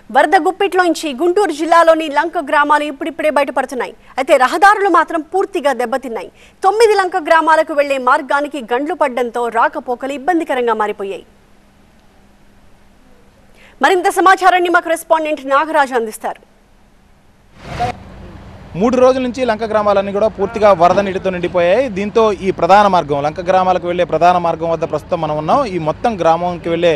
వరద గుప్పిట్లోంచి గుంటూరు జిల్లాలోని లంక గ్రామాలు ఇప్పుడిప్పుడే బయటపడుతున్నాయి అయితే రహదారులు మాత్రం పూర్తిగా దెబ్బతిన్నాయి తొమ్మిది లంక గ్రామాలకు వెళ్లే మార్గానికి గండ్లు పడ్డంతో రాకపోకలు ఇబ్బందికరంగా మారిపోయాయి మరింత సమాచారాన్ని మా కరెస్పాండెంట్ నాగరాజు అందిస్తారు మూడు రోజుల నుంచి లంక గ్రామాలన్నీ కూడా పూర్తిగా వరద నీటితో నిండిపోయాయి దీంతో ఈ ప్రధాన మార్గం లంక గ్రామాలకు వెళ్ళే ప్రధాన మార్గం వద్ద ప్రస్తుతం మనం ఉన్నాం ఈ మొత్తం గ్రామంకి వెళ్ళే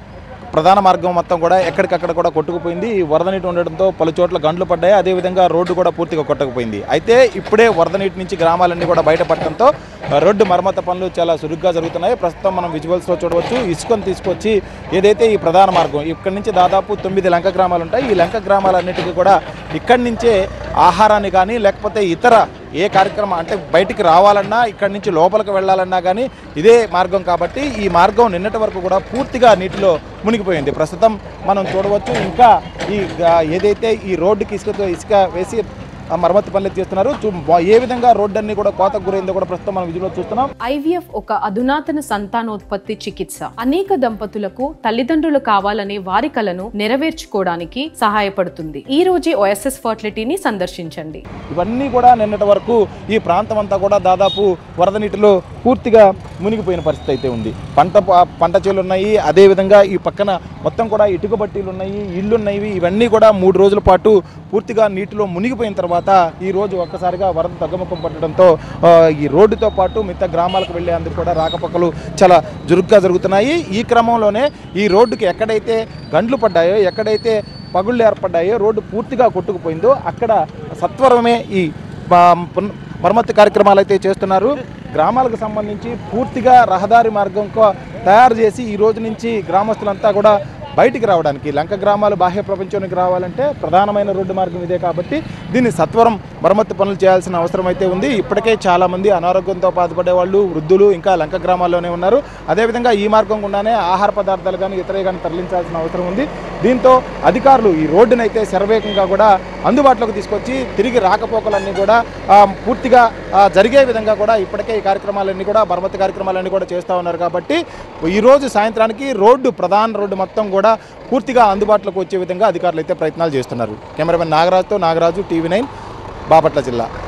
ప్రధాన మార్గం మొత్తం కూడా ఎక్కడికక్కడ కూడా కొట్టుకుపోయింది ఈ వరద నీటి ఉండడంతో పలు చోట్ల గండ్లు పడ్డాయి అదేవిధంగా రోడ్డు కూడా పూర్తిగా కొట్టకపోయింది అయితే ఇప్పుడే వరద నీటి నుంచి గ్రామాలన్నీ కూడా బయటపడటంతో ఆ, రోడ్డు మరమ్మత పనులు చాలా సురుగ్గా జరుగుతున్నాయి ప్రస్తుతం మనం విజువల్స్లో చూడవచ్చు ఇసుకను తీసుకొచ్చి ఏదైతే ఈ ప్రధాన మార్గం ఇక్కడి నుంచి దాదాపు తొమ్మిది లంక గ్రామాలు ఉంటాయి ఈ లంక గ్రామాలన్నిటికీ కూడా ఇక్కడి నుంచే ఆహారాన్ని కానీ లేకపోతే ఇతర ఏ కార్యక్రమం అంటే బయటికి రావాలన్నా ఇక్కడి నుంచి లోపలికి వెళ్ళాలన్నా కానీ ఇదే మార్గం కాబట్టి ఈ మార్గం నిన్నటి వరకు కూడా పూర్తిగా నీటిలో మునిగిపోయింది ప్రస్తుతం మనం చూడవచ్చు ఇంకా ఈ గా- ఏదైతే ఈ రోడ్డుకి ఇసుకతో ఇసుక వేసి ఆ మరమ్మతు పనులు చేస్తున్నారు చూ- ఏ విధంగా రోడ్డు అన్ని కూడా కోతకు గురైందో కూడా ప్రస్తుతం మనం విజువల్లో చూస్తున్నాం ఐవీఎఫ్ ఒక అధునాతన సంతానోత్పత్తి చికిత్స అనేక దంపతులకు తల్లిదండ్రులు కావాలనే వారి కలను నెరవేర్చుకోవడానికి సహాయపడుతుంది ఈ రోజే ఓఎస్ఎస్ ఫర్టిలిటీని సందర్శించండి ఇవన్నీ కూడా నిన్నటి వరకు ఈ ప్రాంతం అంతా కూడా దాదాపు వరద నీటిలో పూర్తిగా మునిగిపోయిన పరిస్థితి అయితే ఉంది పంట ప- పంట చేలు ఉన్నాయి అదేవిధంగా ఈ పక్కన మొత్తం కూడా ఇటుక బట్టీలు ఉన్నాయి ఇళ్ళు ఉన్నాయి ఇవన్నీ కూడా మూడు రోజుల పాటు పూర్తిగా నీటిలో మునిగిపోయిన తర్వాత ఈ రోజు ఒక్కసారిగా వరద తగ్గుముఖం పట్టడంతో ఆ, ఈ రోడ్డుతో పాటు మిగతా గ్రామాలకు వెళ్ళేందుకు కూడా రాకపోకలు చాలా జురుగ్గా జరుగుతున్నాయి ఈ క్రమంలోనే ఈ రోడ్డుకి ఎక్కడైతే గండ్లు పడ్డాయో ఎక్కడైతే పగుళ్ళు ఏర్పడ్డాయో రోడ్డు పూర్తిగా కొట్టుకుపోయిందో అక్కడ సత్వరమే ఈ ఆ, పున్- మరమ్మతు కార్యక్రమాలు అయితే చేస్తున్నారు గ్రామాలకు సంబంధించి పూర్తిగా రహదారి మార్గం కో- తయారు చేసి ఈ రోజు నుంచి గ్రామస్తులంతా కూడా బయటికి రావడానికి లంక గ్రామాలు బాహ్య ప్రపంచానికి రావాలంటే ప్రధానమైన రోడ్డు మార్గం ఇదే కాబట్టి దీన్ని సత్వరం మరమ్మతు పనులు చేయాల్సిన అవసరం అయితే ఉంది ఇప్పటికే చాలామంది అనారోగ్యంతో బాధపడే వాళ్ళు వృద్ధులు ఇంకా లంక గ్రామాల్లోనే ఉన్నారు అదేవిధంగా ఈ మార్గం గుండానే ఆహార పదార్థాలు కానీ ఇతరే కానీ తరలించాల్సిన అవసరం ఉంది దీంతో అధికారులు ఈ రోడ్డునైతే అయితే శరవేగంగా కూడా అందుబాటులోకి తీసుకొచ్చి తిరిగి రాకపోకలన్నీ కూడా ఆ, పూర్తిగా ఆ, జరిగే విధంగా కూడా ఇప్పటికే ఈ కార్యక్రమాలన్నీ కూడా మరమ్మతు కార్యక్రమాలన్నీ కూడా చేస్తూ ఉన్నారు కాబట్టి ఈ రోజు సాయంత్రానికి రోడ్డు ప్రధాన రోడ్డు మొత్తం కూడా పూర్తిగా అందుబాటులోకి వచ్చే విధంగా అధికారులు అయితే ప్రయత్నాలు చేస్తున్నారు కెమెరామెన్ నాగరాజుతో నాగరాజు టీవీ నైన్ బాపట్ల జిల్లా